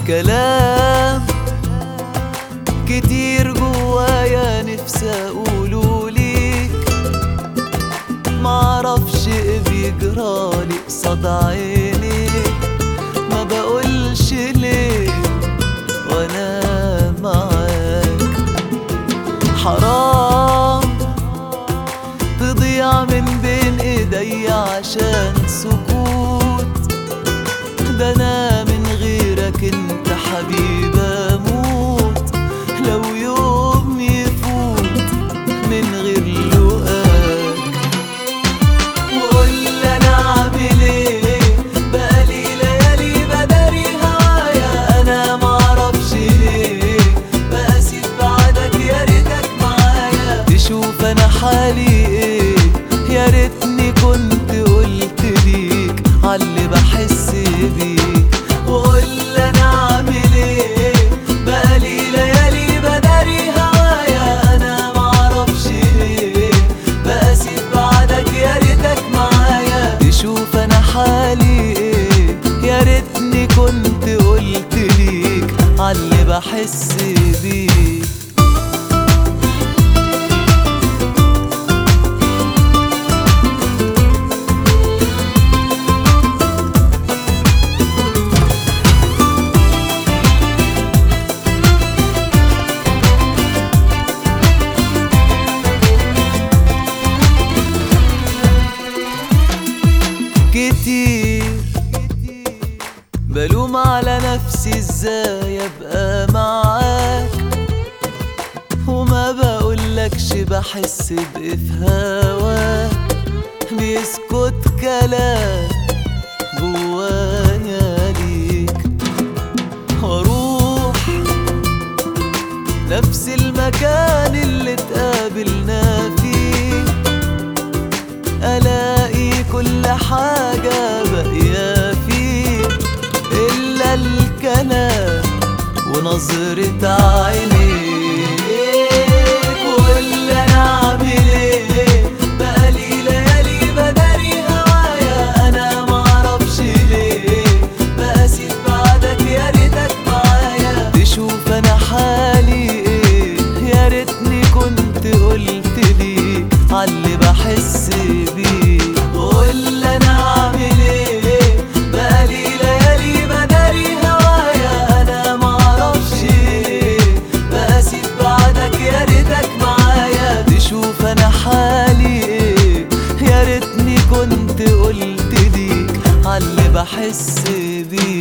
كلام كتير جوايا نفسي اقوله ليك معرفش ايه بيجرالي قصاد عينيك ما بقولش ليه وانا معاك حرام تضيع من بين ايدي عشان سكوت ده انا من غيرك انت حبيب اموت لو يوم يفوت من غير لقاك وقول انا اعمل ايه بقالي ليالي بداري هوايا انا معرفش ليه بقاسي بعدك يا ريتك معايا تشوف انا حالي ايه يا ريتني كنت قلت ليك عاللي بحس بيه وقول انا اعمل ايه بقالي ليالي بداري هوايا انا معرفش ليه بقاسي بعدك يا ريتك معايا تشوف انا حالي ايه يا ريتني كنت قلت ليك عاللي بحس بيه كتير بلوم على نفسي ازاي ابقى معاك وما بقولكش بحس بايه في هواك بيسكت كلام جوايا ليك واروح نفس المكان اللي اتقابلنا فيه الاقي كل حاجة باقية فيه الا الكلام ونظرة عينيك واللي انا اعمل ايه بقالي ليالي بداري هوايا انا معرفش ليه بقاسي بعدك يا ريتك معايا تشوف انا حالي ايه يا ريتني كنت قلت لي عاللي بحس بيه واللي انا اعمل ايه بقالي ليالي بداري هوايا انا معرفش ليه بقاسي بعدك يا ريتك معايا تشوف انا حالي ايه يا ريتني كنت قلت ليك عاللي بحس بيه